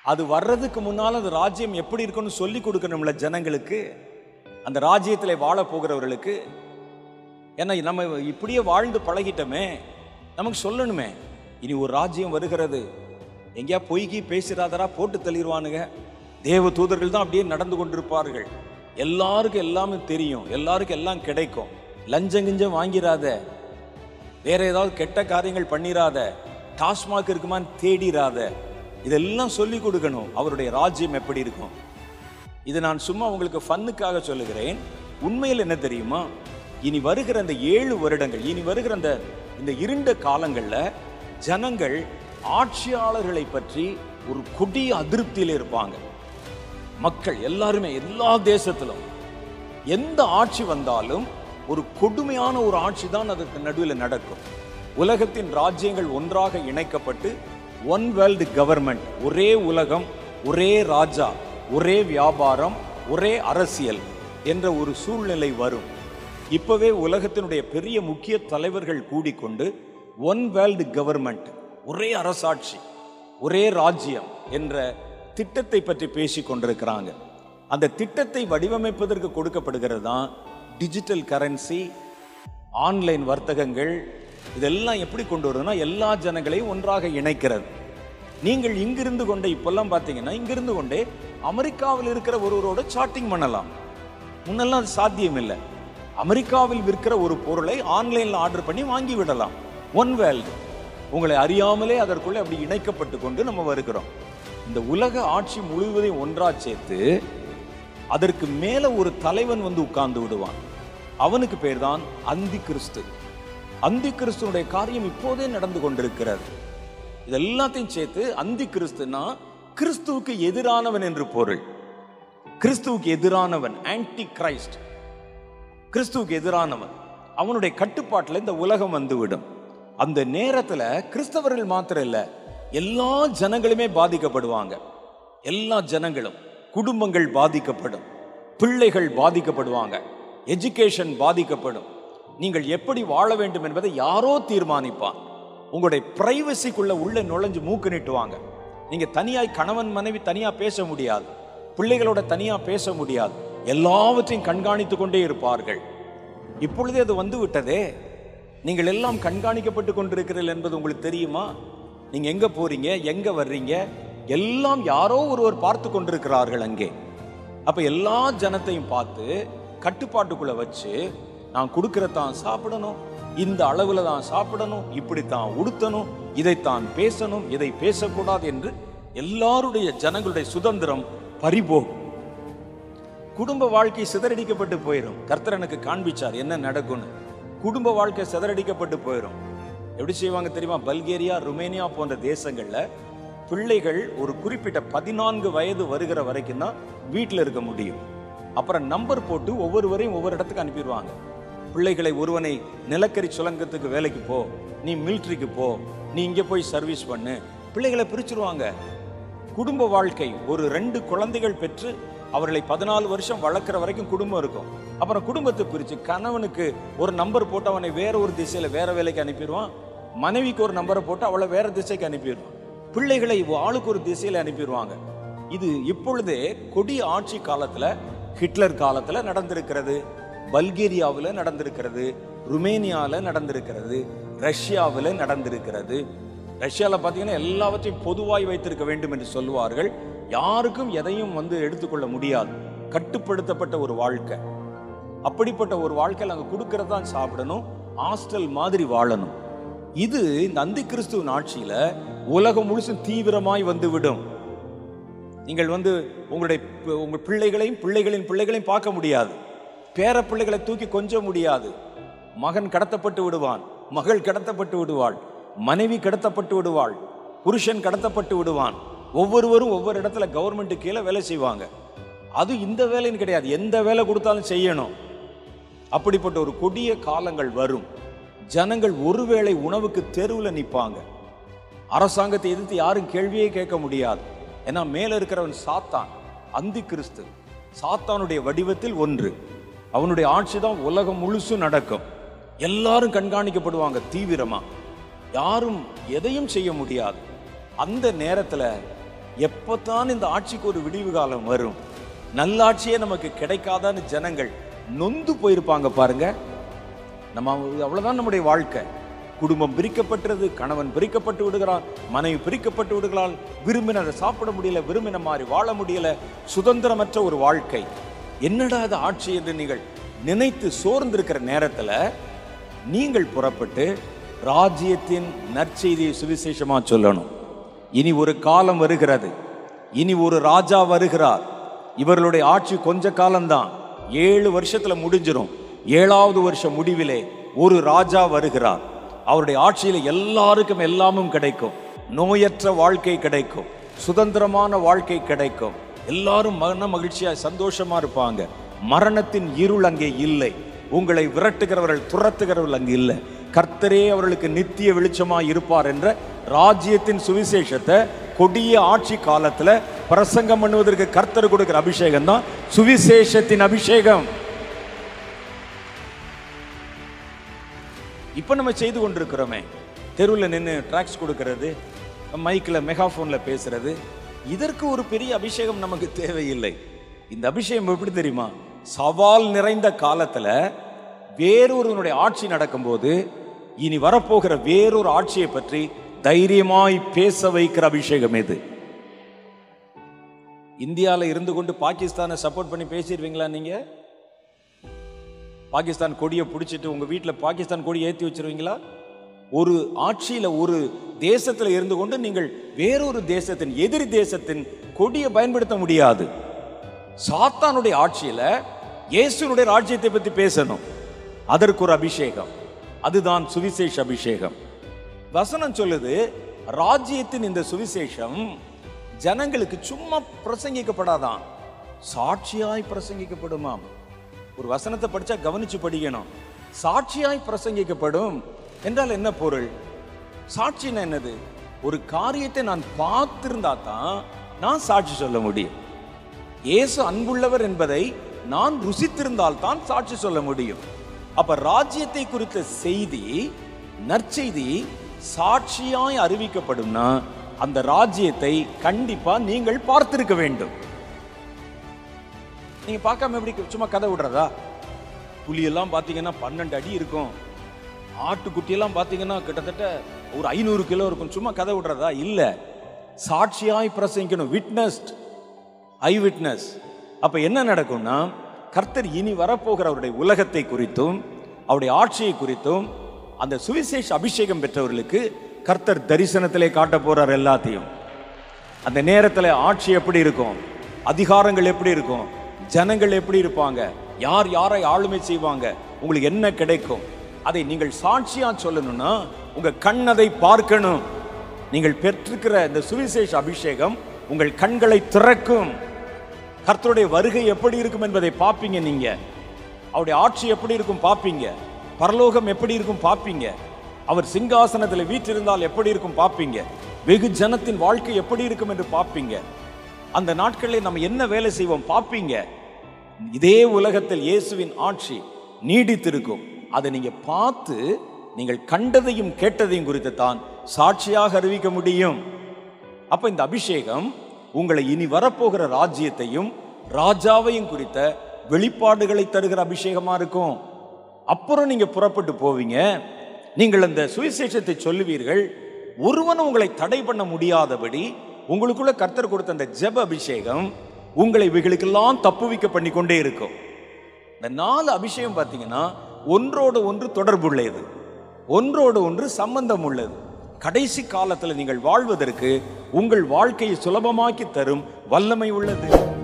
அது வர்றதுக்கு முன்னால் அந்த ராஜ்யம் எப்படி இருக்குன்னு சொல்லி கொடுக்கணும்ல ஜனங்களுக்கு அந்த ராஜ்யத்தில் வாழ போகிறவர்களுக்கு ஏன்னா நம்ம இப்படியே வாழ்ந்து பழகிட்டோமே நமக்கு சொல்லணுமே இனி ஒரு ராஜ்யம் வருகிறது எங்கேயா பொய்கி பேசுறாதரா போட்டு தள்ளிடுவானுங்க தேவ தூதர்கள் தான் அப்படியே நடந்து கொண்டிருப்பார்கள் எல்லாருக்கும் எல்லாமே தெரியும் எல்லாருக்கும் எல்லாம் கிடைக்கும் லஞ்சம் கிஞ்சம் வாங்கிராத வேற ஏதாவது கெட்ட காரியங்கள் பண்ணிராத டாஸ்மாக் இருக்குமான்னு தேடிராத இதெல்லாம் சொல்லி கொடுக்கணும் அவருடைய ராஜ்யம் எப்படி இருக்கும் இது நான் சும்மா உங்களுக்கு ஃபன்னுக்காக சொல்லுகிறேன் உண்மையில் என்ன தெரியுமா இனி வருகிற அந்த ஏழு வருடங்கள் இனி வருகிற அந்த இந்த இருண்ட காலங்களில் ஜனங்கள் ஆட்சியாளர்களை பற்றி ஒரு கொடிய அதிருப்தியில் இருப்பாங்க மக்கள் எல்லாருமே எல்லா தேசத்திலும் எந்த ஆட்சி வந்தாலும் ஒரு கொடுமையான ஒரு ஆட்சி தான் அதுக்கு நடுவில் நடக்கும் உலகத்தின் ராஜ்யங்கள் ஒன்றாக இணைக்கப்பட்டு ஒன் வேர்ல்டு கவர்மெண்ட் ஒரே உலகம் ஒரே ராஜா ஒரே வியாபாரம் ஒரே அரசியல் என்ற ஒரு சூழ்நிலை வரும் இப்பவே உலகத்தினுடைய பெரிய முக்கிய தலைவர்கள் கூடிக்கொண்டு ஒன் வேர்ல்டு கவர்மெண்ட் ஒரே அரசாட்சி ஒரே ராஜ்யம் என்ற திட்டத்தை பற்றி பேசி கொண்டிருக்கிறாங்க அந்த திட்டத்தை வடிவமைப்பதற்கு கொடுக்கப்படுகிறது தான் டிஜிட்டல் கரன்சி ஆன்லைன் வர்த்தகங்கள் இதெல்லாம் எப்படி கொண்டு வருதுன்னா எல்லா ஜனங்களையும் ஒன்றாக இணைக்கிறது நீங்கள் இங்கிருந்து கொண்டே இப்பெல்லாம் பார்த்தீங்கன்னா இங்கிருந்து கொண்டே அமெரிக்காவில் இருக்கிற ஒருவரோட சாட்டிங் பண்ணலாம் முன்னெல்லாம் அது சாத்தியம் இல்லை அமெரிக்காவில் விற்கிற ஒரு பொருளை ஆன்லைனில் ஆர்டர் பண்ணி வாங்கி விடலாம் ஒன் வேர்ல்டு உங்களை அறியாமலே அதற்குள்ளே அப்படி இணைக்கப்பட்டு கொண்டு நம்ம வருகிறோம் இந்த உலக ஆட்சி முழுவதையும் ஒன்றா சேர்த்து அதற்கு மேல ஒரு தலைவன் வந்து உட்கார்ந்து விடுவான் அவனுக்கு பேர் தான் அந்தி கிறிஸ்து அந்தி கிறிஸ்துனுடைய காரியம் இப்போதே நடந்து கொண்டிருக்கிறது இது எல்லாத்தையும் சேர்த்து அந்தி கிறிஸ்துனா கிறிஸ்துவுக்கு எதிரானவன் என்று பொருள் கிறிஸ்துவுக்கு எதிரானவன் ஆன்டி கிரைஸ்ட் கிறிஸ்துவுக்கு எதிரானவன் அவனுடைய கட்டுப்பாட்டில் இந்த உலகம் வந்துவிடும் அந்த நேரத்துல கிறிஸ்தவர்கள் மாத்திரம் இல்ல எல்லா ஜனங்களுமே பாதிக்கப்படுவாங்க எல்லா ஜனங்களும் குடும்பங்கள் பாதிக்கப்படும் பிள்ளைகள் பாதிக்கப்படுவாங்க எஜுகேஷன் பாதிக்கப்படும் நீங்கள் எப்படி வாழ வேண்டும் என்பதை யாரோ தீர்மானிப்பான் உங்களுடைய பிரைவசிக்குள்ள உள்ள நுழைஞ்சு மூக்கு நீட்டுவாங்க நீங்க தனியாய் கணவன் மனைவி தனியா பேச முடியாது பிள்ளைகளோட தனியா பேச முடியாது எல்லாவற்றையும் கண்காணித்துக் கொண்டே இருப்பார்கள் இப்பொழுதே அது வந்து விட்டதே நீங்கள் எல்லாம் கண்காணிக்கப்பட்டு கொண்டிருக்கிறீர்கள் என்பது உங்களுக்கு தெரியுமா நீங்க எங்க போறீங்க எங்க வர்றீங்க எல்லாம் யாரோ ஒருவர் பார்த்து கொண்டிருக்கிறார்கள் அங்கே அப்ப எல்லா ஜனத்தையும் பார்த்து கட்டுப்பாட்டுக்குள்ள வச்சு நான் கொடுக்கறதான் சாப்பிடணும் இந்த அளவுல தான் சாப்பிடணும் இப்படித்தான் உடுத்தணும் இதைத்தான் பேசணும் இதை பேசக்கூடாது என்று எல்லாருடைய ஜனங்களுடைய சுதந்திரம் பறிபோகும் குடும்ப வாழ்க்கை சிதறடிக்கப்பட்டு போயிடும் கர்த்தர் எனக்கு காண்பிச்சார் என்ன நடக்கும்னு குடும்ப வாழ்க்கை சிதறடிக்கப்பட்டு போயிடும் எப்படி செய்வாங்க தெரியுமா பல்கேரியா ருமேனியா போன்ற தேசங்கள்ல பிள்ளைகள் ஒரு குறிப்பிட்ட பதினான்கு வயது வருகிற வரைக்கும் தான் வீட்டில் இருக்க முடியும் அப்புறம் நம்பர் போட்டு ஒவ்வொருவரையும் ஒவ்வொரு இடத்துக்கு அனுப்பிடுவாங்க பிள்ளைகளை ஒருவனை நிலக்கரி சுரங்கத்துக்கு வேலைக்கு போ நீ மிலிட்ரிக்கு போ நீ இங்கே போய் சர்வீஸ் பண்ணு பிள்ளைகளை பிரிச்சிருவாங்க குடும்ப வாழ்க்கை ஒரு ரெண்டு குழந்தைகள் பெற்று அவர்களை பதினாலு வருஷம் வளர்க்குற வரைக்கும் குடும்பம் இருக்கும் அப்புறம் குடும்பத்தை பிரிச்சு கணவனுக்கு ஒரு நம்பர் போட்டு அவனை வேற ஒரு திசையில வேற வேலைக்கு அனுப்பிடுவான் மனைவிக்கு ஒரு நம்பரை போட்டு அவளை வேற திசைக்கு அனுப்பிடுவான் பிள்ளைகளை ஆளுக்கு ஒரு திசையில அனுப்பிடுவாங்க இது இப்பொழுதே கொடிய ஆட்சி காலத்துல ஹிட்லர் காலத்துல நடந்திருக்கிறது பல்கேரியாவில் நடந்திருக்கிறது ருமேனியாவில் நடந்திருக்கிறது ரஷ்யாவில் நடந்திருக்கிறது ரஷ்யாவில் பார்த்தீங்கன்னா எல்லாவற்றையும் பொதுவாய் வைத்திருக்க வேண்டும் என்று சொல்லுவார்கள் யாருக்கும் எதையும் வந்து எடுத்துக்கொள்ள முடியாது கட்டுப்படுத்தப்பட்ட ஒரு வாழ்க்கை அப்படிப்பட்ட ஒரு வாழ்க்கையில் அங்கே கொடுக்கறது தான் சாப்பிடணும் ஹாஸ்டல் மாதிரி வாழணும் இது இந்த அந்தி கிறிஸ்துவின் ஆட்சியில உலகம் முழுசும் தீவிரமாய் வந்து விடும் நீங்கள் வந்து உங்களுடைய பி- உங்கள் பிள்ளைகளையும் பிள்ளைகளின் பிள்ளைகளையும் பார்க்க முடியாது பேர பிள்ளைகளை தூக்கி கொஞ்ச முடியாது மகன் கடத்தப்பட்டு விடுவான் மகள் கடத்தப்பட்டு விடுவாள் மனைவி கடத்தப்பட்டு விடுவாள் புருஷன் கடத்தப்பட்டு விடுவான் ஒவ்வொருவரும் ஒவ்வொரு இடத்துல கவர்மெண்ட் கீழே வேலை செய்வாங்க அது இந்த வேலைன்னு கிடையாது எந்த வேலை கொடுத்தாலும் செய்யணும் அப்படிப்பட்ட ஒரு கொடிய காலங்கள் வரும் ஜனங்கள் ஒருவேளை உணவுக்கு தெருவில் நிற்பாங்க அரசாங்கத்தை எதிர்த்து யாரும் கேள்வியே கேட்க முடியாது ஏன்னா மேல இருக்கிறவன் சாத்தான் அந்தி கிறிஸ்து சாத்தானுடைய வடிவத்தில் ஒன்று அவனுடைய ஆட்சி தான் உலகம் முழுசும் நடக்கும் எல்லாரும் கண்காணிக்கப்படுவாங்க தீவிரமா யாரும் எதையும் செய்ய முடியாது அந்த நேரத்துல எப்பத்தான் இந்த ஆட்சிக்கு ஒரு விடிவு காலம் வரும் நல்லாட்சியே நமக்கு கிடைக்காதான்னு ஜனங்கள் நொந்து போயிருப்பாங்க பாருங்க நம்ம அவ்வளவுதான் நம்முடைய வாழ்க்கை குடும்பம் பிரிக்கப்பட்டது கணவன் பிரிக்கப்பட்டு விடுகிறான் மனைவி பிரிக்கப்பட்டு விடுகிறாள் விரும்பினதை சாப்பிட முடியல விரும்பின மாதிரி வாழ முடியல சுதந்திரமற்ற ஒரு வாழ்க்கை என்னடா அது ஆட்சி என்று நீங்கள் நினைத்து சோர்ந்திருக்கிற நேரத்துல நீங்கள் புறப்பட்டு ராஜ்யத்தின் நற்செய்தியை சுவிசேஷமா சொல்லணும் இனி ஒரு காலம் வருகிறது இனி ஒரு ராஜா வருகிறார் இவர்களுடைய ஆட்சி கொஞ்ச காலம்தான் ஏழு வருஷத்துல முடிஞ்சிரும் ஏழாவது வருஷம் முடிவிலே ஒரு ராஜா வருகிறார் அவருடைய ஆட்சியில எல்லாருக்கும் எல்லாமும் கிடைக்கும் நோயற்ற வாழ்க்கை கிடைக்கும் சுதந்திரமான வாழ்க்கை கிடைக்கும் எல்லாரும் மன மகிழ்ச்சியா சந்தோஷமா இருப்பாங்க மரணத்தின் இருள் அங்கே இல்லை உங்களை விரட்டுகிறவர்கள் துரத்துகிறவர்கள் அங்கு இல்லை கர்த்தரே அவர்களுக்கு நித்திய வெளிச்சமா இருப்பார் என்ற ராஜ்யத்தின் சுவிசேஷத்தை கொடிய ஆட்சி காலத்துல பிரசங்கம் பண்ணுவதற்கு கர்த்தர் கொடுக்கிற அபிஷேகம் தான் சுவிசேஷத்தின் அபிஷேகம் இப்போ நம்ம செய்து கொண்டிருக்கிறோமே தெருவில் நின்று ட்ராக்ஸ் கொடுக்கறது மைக்கில் மெகாஃபோனில் பேசுறது இதற்கு ஒரு பெரிய அபிஷேகம் நமக்கு தேவையில்லை இந்த அபிஷேகம் எப்படி தெரியுமா சவால் நிறைந்த காலத்தில் வேறொருவனுடைய ஆட்சி நடக்கும்போது இனி வரப்போகிற வேறொரு ஆட்சியை பற்றி தைரியமாய் பேச வைக்கிற அபிஷேகம் இது இந்தியாவில் இருந்து கொண்டு பாகிஸ்தானை சப்போர்ட் பண்ணி பேசிடுவீங்களா நீங்கள் பாகிஸ்தான் கொடியை பிடிச்சிட்டு உங்க வீட்டில் பாகிஸ்தான் கொடி ஏற்றி வச்சிருவீங்களா ஒரு ஆட்சியில ஒரு தேசத்துல இருந்து கொண்டு நீங்கள் வேறொரு தேசத்தின் எதிரி தேசத்தின் கொடியை பயன்படுத்த முடியாது சாத்தானுடைய ஆட்சியில இயேசுனுடைய ராஜ்யத்தை பத்தி பேசணும் அதற்கு ஒரு அபிஷேகம் அதுதான் சுவிசேஷ அபிஷேகம் வசனம் சொல்லுது ராஜ்யத்தின் இந்த சுவிசேஷம் ஜனங்களுக்கு சும்மா பிரசங்கிக்கப்படாதான் சாட்சியாய் பிரசங்கிக்கப்படுமாம் ஒரு வசனத்தை படிச்சா கவனிச்சு படிக்கணும் சாட்சியாய் பிரசங்கிக்கப்படும் என்றால் என்ன பொருள் சாட்சின்னா என்னது ஒரு காரியத்தை நான் பார்த்திருந்தா தான் நான் சாட்சி சொல்ல முடியும் இயேசு அன்புள்ளவர் என்பதை நான் ருசித்திருந்தால் தான் சாட்சி சொல்ல முடியும் அப்ப ராஜ்யத்தை குறித்த செய்தி நற்செய்தி சாட்சியாய் அறிவிக்கப்படும்னா அந்த ராஜ்யத்தை கண்டிப்பா நீங்கள் பார்த்திருக்க வேண்டும் நீங்க பார்க்காம எப்படி சும்மா கதை விடுறதா புலியெல்லாம் பார்த்தீங்கன்னா பன்னெண்டு அடி இருக்கும் ஆட்டுக்குட்டியெல்லாம் பார்த்தீங்கன்னா கிட்டத்தட்ட ஒரு ஐநூறு கிலோ இருக்கும் சும்மா கதை விடுறதா இல்ல சாட்சியாய் பிரசங்கிக்கணும் விட்னஸ்ட் ஐ விட்னஸ் அப்ப என்ன நடக்கும்னா கர்த்தர் இனி வரப்போகிற அவருடைய உலகத்தை குறித்தும் அவருடைய ஆட்சியை குறித்தும் அந்த சுவிசேஷ அபிஷேகம் பெற்றவர்களுக்கு கர்த்தர் தரிசனத்திலே காட்ட போறார் எல்லாத்தையும் அந்த நேரத்தில் ஆட்சி எப்படி இருக்கும் அதிகாரங்கள் எப்படி இருக்கும் ஜனங்கள் எப்படி இருப்பாங்க யார் யாரை ஆளுமை செய்வாங்க உங்களுக்கு என்ன கிடைக்கும் அதை நீங்கள் சாட்சியா சொல்லணும்னா உங்க கண் அதை பார்க்கணும் நீங்கள் பெற்றிருக்கிற இந்த சுவிசேஷ அபிஷேகம் உங்கள் கண்களை திறக்கும் கர்த்தருடைய வருகை எப்படி இருக்கும் என்பதை பார்ப்பீங்க நீங்க அவருடைய ஆட்சி எப்படி இருக்கும் பார்ப்பீங்க பரலோகம் எப்படி இருக்கும் பார்ப்பீங்க அவர் சிங்காசனத்தில் வீற்றிருந்தால் எப்படி இருக்கும் பார்ப்பீங்க வெகு ஜனத்தின் வாழ்க்கை எப்படி இருக்கும் என்று பார்ப்பீங்க அந்த நாட்களில் நம்ம என்ன வேலை செய்வோம் பார்ப்பீங்க இதே உலகத்தில் இயேசுவின் ஆட்சி நீடித்திருக்கும் அதை நீங்க பார்த்து நீங்கள் கண்டதையும் கேட்டதையும் குறித்து தான் சாட்சியாக அறிவிக்க முடியும் அப்ப இந்த அபிஷேகம் உங்களை இனி வரப்போகிற ராஜ்யத்தையும் ராஜாவையும் குறித்த வெளிப்பாடுகளை தருகிற அபிஷேகமா இருக்கும் அப்புறம் நீங்க புறப்பட்டு போவீங்க நீங்கள் அந்த சுவிசேஷத்தை சொல்லுவீர்கள் ஒருவனும் உங்களை தடை பண்ண முடியாதபடி உங்களுக்குள்ள கர்த்தர் கொடுத்த அந்த ஜெப அபிஷேகம் உங்களை இவைகளுக்கெல்லாம் தப்புவிக்க பண்ணி கொண்டே இருக்கும் இந்த நாலு அபிஷேகம் பார்த்தீங்கன்னா ஒன்றோடு ஒன்று தொடர்புள்ளது ஒன்றோடு ஒன்று சம்பந்தம் உள்ளது கடைசி காலத்தில் நீங்கள் வாழ்வதற்கு உங்கள் வாழ்க்கையை சுலபமாக்கி தரும் வல்லமை உள்ளது